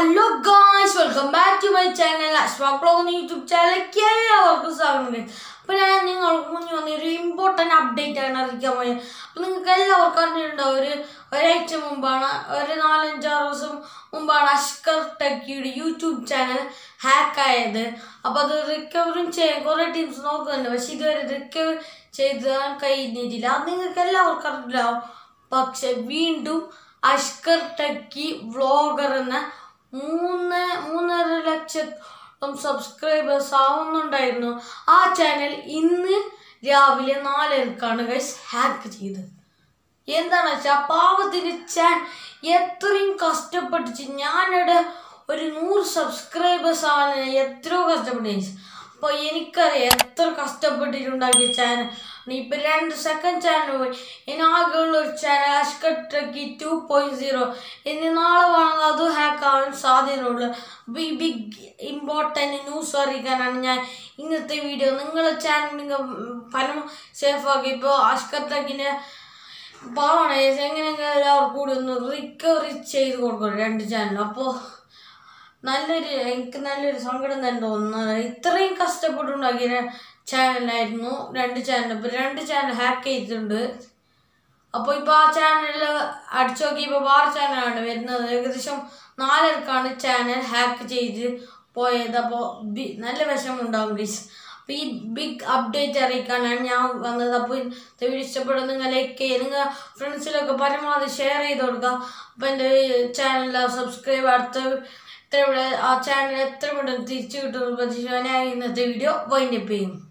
hello guys welcome back to my channel അശ്വാക്ലോഗ് എന്ന YouTube ചാനലിലേക്ക് എല്ലാവർക്കും സ്വാഗതം അപ്പോൾ ഞാൻ നിങ്ങൾക്ക് മുന്നിൽ വന്ന ഒരു ഇമ്പോർട്ടൻ്റ് അപ്ഡേറ്റ് ആണ് അറിയിക്കാൻ പോയത് അപ്പോൾ നിങ്ങൾക്ക് എല്ലാവർക്കും അറിഞ്ഞിട്ടുണ്ടാവും ഒരു ഒരാഴ്ച മുമ്പാണ് ഒരു നാലഞ്ചാറ് ദിവസം മുമ്പാണ് അഷ്കർ ടെക്കിയുടെ യൂട്യൂബ് ചാനൽ ഹാക്ക് ആയത് അപ്പോൾ അത് റിക്കവറും ചെയ്യാൻ കുറേ ടീംസ് നോക്കുന്നുണ്ട് പക്ഷെ ഇതുവരെ റിക്കവർ ചെയ്ത് കഴിഞ്ഞിട്ടില്ല അത് നിങ്ങൾക്ക് എല്ലാവർക്കും അറിയില്ലാവും പക്ഷെ വീണ്ടും അഷ്കർ ടെക്കി വ്ളോഗർ എന്ന മൂന്ന് മൂന്നര ലക്ഷത്തോളം സബ്സ്ക്രൈബേഴ്സ് ആവുന്നുണ്ടായിരുന്നു ആ ചാനൽ ഇന്ന് രാവിലെ നാലരക്കാണ് ഗൈസ് ഹാക്ക് ചെയ്തത് എന്താണ് വെച്ചാൽ പാവത്തിന് ചാൻ എത്രയും കഷ്ടപ്പെട്ടിച്ച് ഞാനിവിടെ ഒരു നൂറ് സബ്സ്ക്രൈബേഴ്സ് ആണ് എത്രയോ കഷ്ടപ്പെട്ടു അപ്പോൾ എനിക്കറിയാം എത്ര കഷ്ടപ്പെട്ടിട്ടുണ്ടാക്കിയ ചാനൽ ഇപ്പം രണ്ട് സെക്കൻഡ് ചാനൽ പോയി ഇനി ആകെയുള്ള ഒരു ചാനൽ അഷ്കട്ടക്കി ടു പോയിന്റ് സീറോ ഇനി നാളെ വേണമെങ്കിൽ അത് ഹാക്ക് ആവാൻ സാധ്യതയുള്ളൂ അപ്പോൾ ഈ ബിഗ് ഇമ്പോർട്ടൻറ്റ് ന്യൂസ് അറിയിക്കാനാണ് ഞാൻ ഇന്നത്തെ വീഡിയോ നിങ്ങളുടെ ചാനൽ നിങ്ങൾ പലം സേഫാക്കി ഇപ്പോൾ അഷ്കട്ടക്കിനെ പാവാണ് എങ്ങനെയെങ്കിലും എല്ലാവർക്കും കൂടി ഒന്ന് റിക്കവറി ചെയ്ത് കൊടുക്കണം രണ്ട് ചാനലും അപ്പോൾ നല്ലൊരു എനിക്ക് നല്ലൊരു സങ്കടം തന്നെ തോന്നുന്നത് ഇത്രയും കഷ്ടപ്പെട്ടുണ്ടാക്കിയ ചാനലായിരുന്നു രണ്ട് ചാനൽ ഇപ്പോൾ രണ്ട് ചാനൽ ഹാക്ക് ചെയ്തിട്ടുണ്ട് അപ്പോൾ ഇപ്പോൾ ആ ചാനലിൽ അടിച്ചു നോക്കിയപ്പോൾ വേറെ ചാനലാണ് വരുന്നത് ഏകദേശം നാലരക്കാണ് ചാനൽ ഹാക്ക് ചെയ്ത് പോയത് അപ്പോൾ ബി നല്ല വിഷമമുണ്ടാകും ഗീസ് അപ്പോൾ ഈ ബിഗ് അപ്ഡേറ്റ് അറിയിക്കാനാണ് ഞാൻ വന്നത് അപ്പോൾ ഇന്നത്തെ വീഡിയോ ഇഷ്ടപ്പെടുന്ന നിങ്ങൾ ലൈക്ക് ചെയ്യുക നിങ്ങൾ ഫ്രണ്ട്സിലൊക്കെ പരമാവധി ഷെയർ ചെയ്ത് കൊടുക്കുക അപ്പോൾ എൻ്റെ ചാനൽ സബ്സ്ക്രൈബ് അടുത്ത എത്ര ഇവിടെ ആ ചാനൽ എത്ര പെട്ടെന്ന് തിരിച്ചു കിട്ടുമെന്ന് പ്രതീക്ഷിക്കാൻ ഞാൻ ഇന്നത്തെ വീഡിയോ വൈൻഡപ്പ് ചെയ്യും